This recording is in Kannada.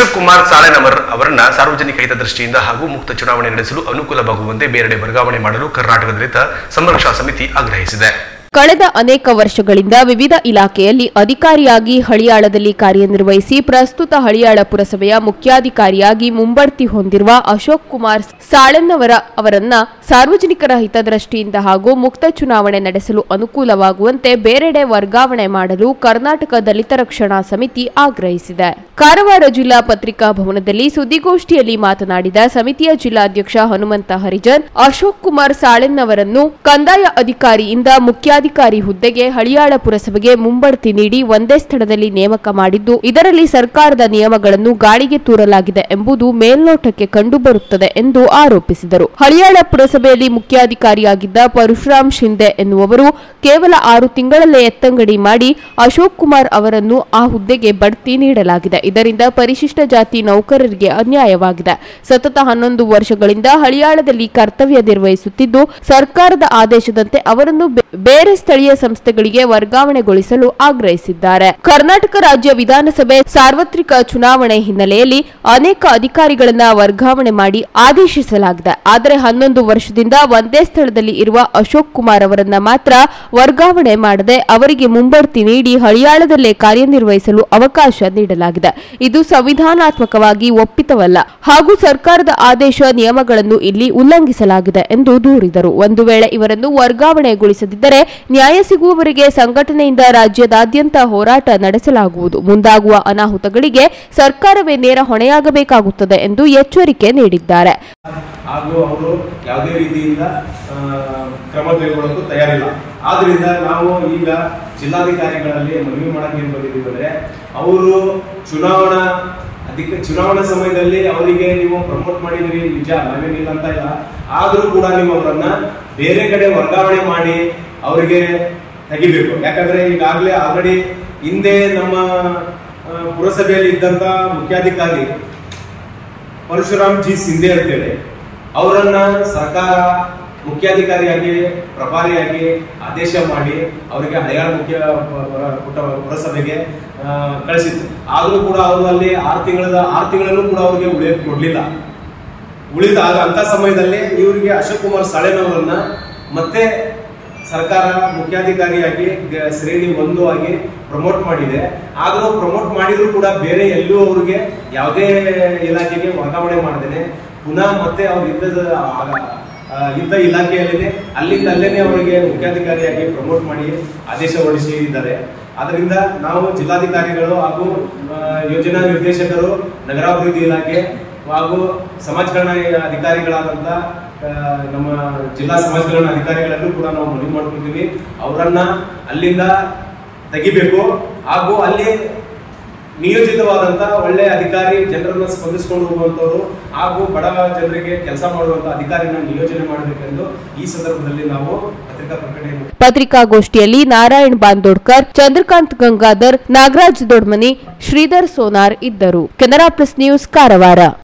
ಅಶೋಕ್ ಕುಮಾರ್ ಸಾಳೆನವರ್ ಅವರನ್ನ ಸಾರ್ವಜನಿಕ ಹಿತದೃಷ್ಟಿಯಿಂದ ಹಾಗೂ ಮುಕ್ತ ಚುನಾವಣೆ ನಡೆಸಲು ಅನುಕೂಲವಾಗುವಂತೆ ಬೇರೆಡೆ ವರ್ಗಾವಣೆ ಮಾಡಲು ಕರ್ನಾಟಕ ದಲಿತ ಸಂರಕ್ಷಣಾ ಸಮಿತಿ ಆಗ್ರಹಿಸಿದೆ ಕಳೆದ ಅನೇಕ ವರ್ಷಗಳಿಂದ ವಿವಿಧ ಇಲಾಖೆಯಲ್ಲಿ ಅಧಿಕಾರಿಯಾಗಿ ಹಳಿಯಾಳದಲ್ಲಿ ಕಾರ್ಯನಿರ್ವಹಿಸಿ ಪ್ರಸ್ತುತ ಹಳಿಯಾಳ ಪುರಸಭೆಯ ಮುಖ್ಯಾಧಿಕಾರಿಯಾಗಿ ಮುಂಬಡ್ತಿ ಹೊಂದಿರುವ ಅಶೋಕ್ ಕುಮಾರ್ ಸಾಳನ್ನವರ ಅವರನ್ನ ಸಾರ್ವಜನಿಕರ ಹಿತದೃಷ್ಟಿಯಿಂದ ಹಾಗೂ ಮುಕ್ತ ಚುನಾವಣೆ ನಡೆಸಲು ಅನುಕೂಲವಾಗುವಂತೆ ಬೇರೆಡೆ ವರ್ಗಾವಣೆ ಮಾಡಲು ಕರ್ನಾಟಕ ದಲಿತ ರಕ್ಷಣಾ ಸಮಿತಿ ಆಗ್ರಹಿಸಿದೆ ಕಾರವಾರ ಜಿಲ್ಲಾ ಪತ್ರಿಕಾ ಭವನದಲ್ಲಿ ಸುದ್ದಿಗೋಷ್ಠಿಯಲ್ಲಿ ಮಾತನಾಡಿದ ಸಮಿತಿಯ ಜಿಲ್ಲಾಧ್ಯಕ್ಷ ಹನುಮಂತ ಹರಿಜನ್ ಅಶೋಕ್ ಕುಮಾರ್ ಸಾಳೆನ್ನವರನ್ನು ಕಂದಾಯ ಅಧಿಕಾರಿಯಿಂದ ಮುಖ್ಯಾಧಿಕಾರಿ ಹುದ್ದೆಗೆ ಹಳಿಯಾಳ ಪುರಸಭೆಗೆ ಮುಂಬಡ್ತಿ ನೀಡಿ ಒಂದೇ ಸ್ಥಳದಲ್ಲಿ ನೇಮಕ ಮಾಡಿದ್ದು ಇದರಲ್ಲಿ ಸರ್ಕಾರದ ನಿಯಮಗಳನ್ನು ಗಾಳಿಗೆ ತೂರಲಾಗಿದೆ ಎಂಬುದು ಮೇಲ್ನೋಟಕ್ಕೆ ಕಂಡುಬರುತ್ತದೆ ಎಂದು ಆರೋಪಿಸಿದರು ಹಳಿಯಾಳ ಪುರಸಭೆಯಲ್ಲಿ ಮುಖ್ಯಾಧಿಕಾರಿಯಾಗಿದ್ದ ಪರಶುರಾಮ್ ಶಿಂದೆ ಎನ್ನುವವರು ಕೇವಲ ಆರು ತಿಂಗಳಲ್ಲೇ ಎತ್ತಂಗಡಿ ಮಾಡಿ ಅಶೋಕ್ ಕುಮಾರ್ ಅವರನ್ನು ಆ ಹುದ್ದೆಗೆ ಬಡ್ತಿ ನೀಡಲಾಗಿದೆ ಇದರಿಂದ ಪರಿಶಿಷ್ಟ ಜಾತಿ ನೌಕರರಿಗೆ ಅನ್ಯಾಯವಾಗಿದೆ ಸತತ ಹನ್ನೊಂದು ವರ್ಷಗಳಿಂದ ಹಳಿಯಾಳದಲ್ಲಿ ಕರ್ತವ್ಯ ನಿರ್ವಹಿಸುತ್ತಿದ್ದು ಸರ್ಕಾರದ ಆದೇಶದಂತೆ ಅವರನ್ನು ಬೆ- ಬೇರೆ ಸ್ಥಳೀಯ ಸಂಸ್ಥೆಗಳಿಗೆ ವರ್ಗಾವಣೆಗೊಳಿಸಲು ಆಗ್ರಹಿಸಿದ್ದಾರೆ ಕರ್ನಾಟಕ ರಾಜ್ಯ ವಿಧಾನಸಭೆ ಸಾರ್ವತ್ರಿಕ ಚುನಾವಣೆ ಹಿನ್ನೆಲೆಯಲ್ಲಿ ಅನೇಕ ಅಧಿಕಾರಿಗಳನ್ನ ವರ್ಗಾವಣೆ ಮಾಡಿ ಆದೇಶಿಸಲಾಗಿದೆ ಆದರೆ ಹನ್ನೊಂದು ವರ್ಷದಿಂದ ಒಂದೇ ಸ್ಥಳದಲ್ಲಿ ಇರುವ ಅಶೋಕ್ ಕುಮಾರ್ ಅವರನ್ನ ಮಾತ್ರ ವರ್ಗಾವಣೆ ಮಾಡದೆ ಅವರಿಗೆ ಮುಂಬಡ್ತಿ ನೀಡಿ ಹಳಿಯಾಳದಲ್ಲೇ ಕಾರ್ಯನಿರ್ವಹಿಸಲು ಅವಕಾಶ ನೀಡಲಾಗಿದೆ ಇದು ಸಂವಿಧಾನಾತ್ಮಕವಾಗಿ ಒಪ್ಪಿತವಲ್ಲ ಹಾಗೂ ಸರ್ಕಾರದ ಆದೇಶ ನಿಯಮಗಳನ್ನು ಇಲ್ಲಿ ಉಲ್ಲಂಘಿಸಲಾಗಿದೆ ಎಂದು ದೂರಿದರು ಒಂದು ವೇಳೆ ಇವರನ್ನು ವರ್ಗಾವಣೆಗೊಳಿಸದಿದ್ದರೆ ನ್ಯಾಯ ಸಿಗುವವರೆಗೆ ಸಂಘಟನೆಯಿಂದ ರಾಜ್ಯದಾದ್ಯಂತ ಹೋರಾಟ ನಡೆಸಲಾಗುವುದು ಮುಂದಾಗುವ ಅನಾಹುತಗಳಿಗೆ ಸರ್ಕಾರವೇ ನೇರ ಹೊಣೆಯಾಗಬೇಕಾಗುತ್ತದೆ ಎಂದು ಎಚ್ಚರಿಕೆ ನೀಡಿದ್ದಾರೆ ಹಾಗೂ ಅವರು ಯಾವುದೇ ರೀತಿಯಿಂದ ಆ, ಕ್ರಮ ಕೈಗೊಳ್ಳಲು ತಯಾರಿಲ್ಲ ಆದ್ರಿಂದ ನಾವು ಈಗ ಜಿಲ್ಲಾಧಿಕಾರಿಗಳಲ್ಲಿ ಮನವಿ ಮಾಡಕ್ಕೆ ಏನ್ ಬಂದಿದ್ದೀವಿ ಅಂದ್ರೆ ಅವರು ಚುನಾವಣಾ ಅದಕ್ಕೆ ಚುನಾವಣಾ ಸಮಯದಲ್ಲಿ ಅವರಿಗೆ ನೀವು ಪ್ರಮೋಟ್ ಮಾಡಿದಿರಿ ನಿಜ ನಾವೇನಿಲ್ಲ ಅಂತ ಇಲ್ಲ ಆದ್ರೂ ಕೂಡ ನೀವು ಅವರನ್ನ ಬೇರೆ ಕಡೆ ವರ್ಗಾವಣೆ ಮಾಡಿ ಅವರಿಗೆ ತೆಗಿಬೇಕು ಯಾಕಂದ್ರೆ ಈಗಾಗಲೇ ಆಲ್ರೆಡಿ ಹಿಂದೆ ನಮ್ಮ ಆ, ಪುರಸಭೆಯಲ್ಲಿ ಇದ್ದಂತ ಮುಖ್ಯಾಧಿಕಾರಿ ಪರಶುರಾಮ್ ಜಿ ಸಿಂಧೆ ಅಂತೇಳಿ ಅವರನ್ನ ಸರ್ಕಾರ ಮುಖ್ಯಾಧಿಕಾರಿಯಾಗಿ ಪ್ರಭಾರಿಯಾಗಿ ಆದೇಶ ಮಾಡಿ ಅವರಿಗೆ ಹಳೆಯಾಳ ಮುಖ್ಯ ಪ- ಪ- ಪುಟ- ಪುರಸಭೆಗೆ ಆ, ಕಳಿಸಿತ್ತು ಆದ್ರೂ ಕೂಡ ಅವರು ಅಲ್ಲಿ ಆರು ತಿಂಗಳ ಆರು ತಿಂಗಳಲ್ಲೂ ಕೂಡ ಅವರಿಗೆ ಉಳಿಯಕ್ಕೆ ಕೊಡ್ಲಿಲ್ಲ ಉಳಿದ ಆಗ ಅಂತ ಸಮಯದಲ್ಲಿ ಇವರಿಗೆ ಅಶೋಕ್ ಕುಮಾರ್ ಸಾಳೆನವರನ್ನ ಮತ್ತೆ ಸರ್ಕಾರ ಮುಖ್ಯಾಧಿಕಾರಿಯಾಗಿ ಗ- ಶ್ರೇಣಿ ಒಂದು ಆಗಿ ಪ್ರಮೋಟ್ ಮಾಡಿದೆ ಆದರೂ ಪ್ರಮೋಟ್ ಮಾಡಿದ್ರು ಕೂಡ ಬೇರೆ ಎಲ್ಲೂ ಅವ್ರಿಗೆ ಯಾವುದೇ ಇಲಾಖೆಗೆ ವರ್ಗಾವಣೆ ಮಾಡದೇನೆ ಪುನಃ ಮತ್ತೆ ಅವ್ರು ಇದ್ದದ ಆ- ಆ, ಇದ್ದ ಇಲಾಖೆಯಲ್ಲಿನೇ ಅಲ್ಲಿಂದ ಅಲ್ಲೇನೆ ಅವರಿಗೆ ಮುಖ್ಯಾಧಿಕಾರಿಯಾಗಿ ಪ್ರಮೋಟ್ ಮಾಡಿ ಆದೇಶ ಹೊರಡಿಸಿದ್ದಾರೆ ಅದರಿಂದ ನಾವು ಜಿಲ್ಲಾಧಿಕಾರಿಗಳು ಹಾಗೂ ಆ, ಯೋಜನಾ ನಿರ್ದೇಶಕರು ನಗರಾಭಿವೃದ್ಧಿ ಇಲಾಖೆ ಹಾಗೂ ಸಮಾಜ ಕಲ್ಯಾಣ ಅಧಿಕಾರಿಗಳಾದಂತ ಆ, ನಮ್ಮ ಜಿಲ್ಲಾ ಸಮಾಜ ಕಲ್ಯಾಣ ಅಧಿಕಾರಿಗಳಲ್ಲೂ ಕೂಡ ನಾವು ಮನವಿ ಮಾಡ್ಕೊಳ್ತೀವಿ ಅವರನ್ನ ಅಲ್ಲಿಂದ ತೆಗಿಬೇಕು ಹಾಗೂ ಅಲ್ಲಿ ನಿಯೋಜಿತವಾದಂತ ಒಳ್ಳೆ ಅಧಿಕಾರಿ ಜನರನ್ನ ಸ್ಪಂದಿಸಿಕೊಂಡು ಹೋಗುವಂತವರು ಹಾಗೂ ಬಡ ಜನರಿಗೆ ಕೆಲಸ ಮಾಡುವಂತ ಅಧಿಕಾರಿನ ನಿಯೋಜನೆ ಮಾಡಬೇಕೆಂದು ಈ ಸಂದರ್ಭದಲ್ಲಿ ನಾವು ಪತ್ರಿಕಾ ಪ್ರಕಟಣೆ ಪತ್ರಿಕಾಗೋಷ್ಠಿಯಲ್ಲಿ ನಾರಾಯಣ್ ಬಾಂದೋಡ್ಕರ್ ಚಂದ್ರಕಾಂತ್ ಗಂಗಾಧರ್ ನಾಗರಾಜ್ ದೊಡ್ಮನಿ ಶ್ರೀಧರ್ ಸೋನಾರ್ ಇದ್ದರು ಕೆನರಾ ಪ್ಲಸ್ ನ್ಯೂಸ್ ಕಾರವಾರ